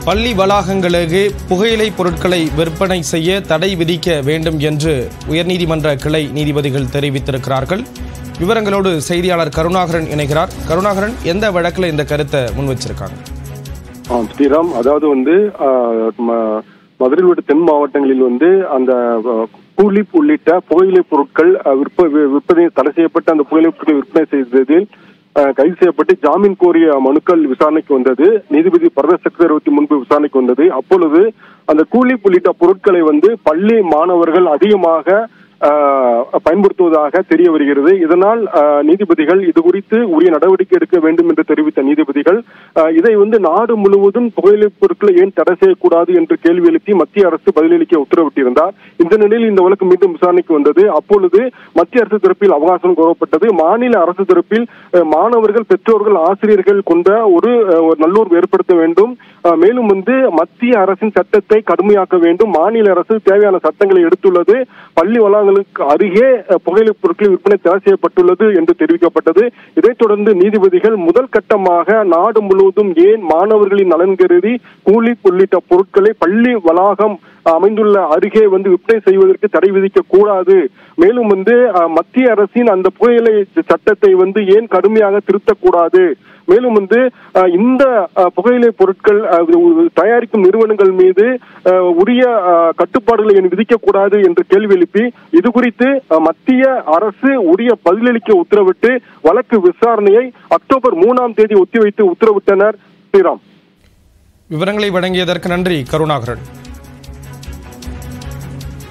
பள்ளி வளாகங்களுக்கு புகையிலை பொருட்களை விற்பனை செய்ய தடை விதிக்க வேண்டும் என்று உயர்நீதிமன்ற கிளை நீதிபதிகள் தெரிவித்திருக்கிறார்கள் விவரங்களோடு செய்தியாளர் கருணாகரன் இணைகிறார் கருணாகரன் எந்த வழக்கில் இந்த கருத்தை முன் வச்சிருக்காங்க ஆம் ஸ்ரீராம் அதாவது வந்து ஆஹ், ம- மதுரையில் உள்ள தென் மாவட்டங்களில் வந்து அந்த ஆஹ், கூலிப் உள்ளிட்ட புகையிலை பொருட்கள் ஆஹ், விற்ப வி- விற்பனை தடை செய்யப்பட்ட அந்த புகையிலை பொருட்களை விற்பனை செய்ததில் ஆஹ், கைது செய்யப்பட்டு ஜாமீன் கோரிய மனுக்கள் விசாரணைக்கு வந்தது நீதிபதி பரத சக்கரவர்த்தி முன்பு விசாரணைக்கு வந்தது அப்பொழுது அந்த கூலிப் உள்ளிட்ட பொருட்களை வந்து பள்ளி மாணவர்கள் அதிகமாக ஆஹ், பயன்படுத்துவதாக தெரிய வருகிறது இதனால் ஆஹ், நீதிபதிகள் இது குறித்து உரிய நடவடிக்கை எடுக்க வேண்டும் என்று தெரிவித்த நீதிபதிகள் ஆஹ், இதை வந்து நாடு முழுவதும் புகையிலை பொருட்களை ஏன் தடை செய்யக்கூடாது என்று கேள்வி எழுப்பி மத்திய அரசு பதிலளிக்க உத்தரவிட்டிருந்தார் இந்த நிலையில் இந்த வழக்கு மீண்டும் விசாரணைக்கு வந்தது அப்பொழுது மத்திய அரசு தரப்பில் அவகாசம் கோரப்பட்டது மாநில அரசு தரப்பில் ஆஹ், மாணவர்கள் பெற்றோர்கள் ஆசிரியர்கள் கொண்ட ஒரு ஆஹ், ஒரு நல்லூர் ஏற்படுத்த வேண்டும் ஆஹ், மேலும் வந்து மத்திய அரசின் சட்டத்தை கடுமையாக்க வேண்டும் மாநில அரசு தேவையான சட்டங்களை எடுத்துள்ளது பள்ளி வளாகங்களுக்கு அருகே அஹ், புகையிலை பொருட்கள் விற்பனை தடை செய்யப்பட்டுள்ளது என்று தெரிவிக்கப்பட்டது இதைத் தொடர்ந்து நீதிபதிகள் முதல் கட்டமாக நாடு முழுவதும் ஏன் மாணவர்களின் நலன் கருதி கூலி உள்ளிட்ட பொருட்களை பள்ளி வளாகம் அமைந்துள்ள அருகே வந்து விற்பனை செய்வதற்கு தடை விதிக்க கூடாது மேலும் வந்து அஹ், மத்திய அரசின் அந்த புகையிலை சட்டத்தை வந்து ஏன் கடுமையாக திருத்தக்கூடாது மேலும் வந்து அஹ், இந்த அஹ், புகையிலை பொருட்கள் அஹ், உ- தயாரிக்கும் நிறுவனங்கள் மீது அஹ், உரிய அஹ், கட்டுப்பாடுகளை ஏன் விதிக்கக்கூடாது என்று கேள்வி எழுப்பி இது குறித்து அஹ், மத்திய அரசு உரிய பதிலளிக்க உத்தரவிட்டு வழக்கு விசாரணையை அக்டோபர் மூணாம் தேதி ஒத்திவைத்து உத்தரவிட்டனர் ஸ்ரீராம் விவரங்களை வழங்கியதற்கு நன்றி கருணாகரன்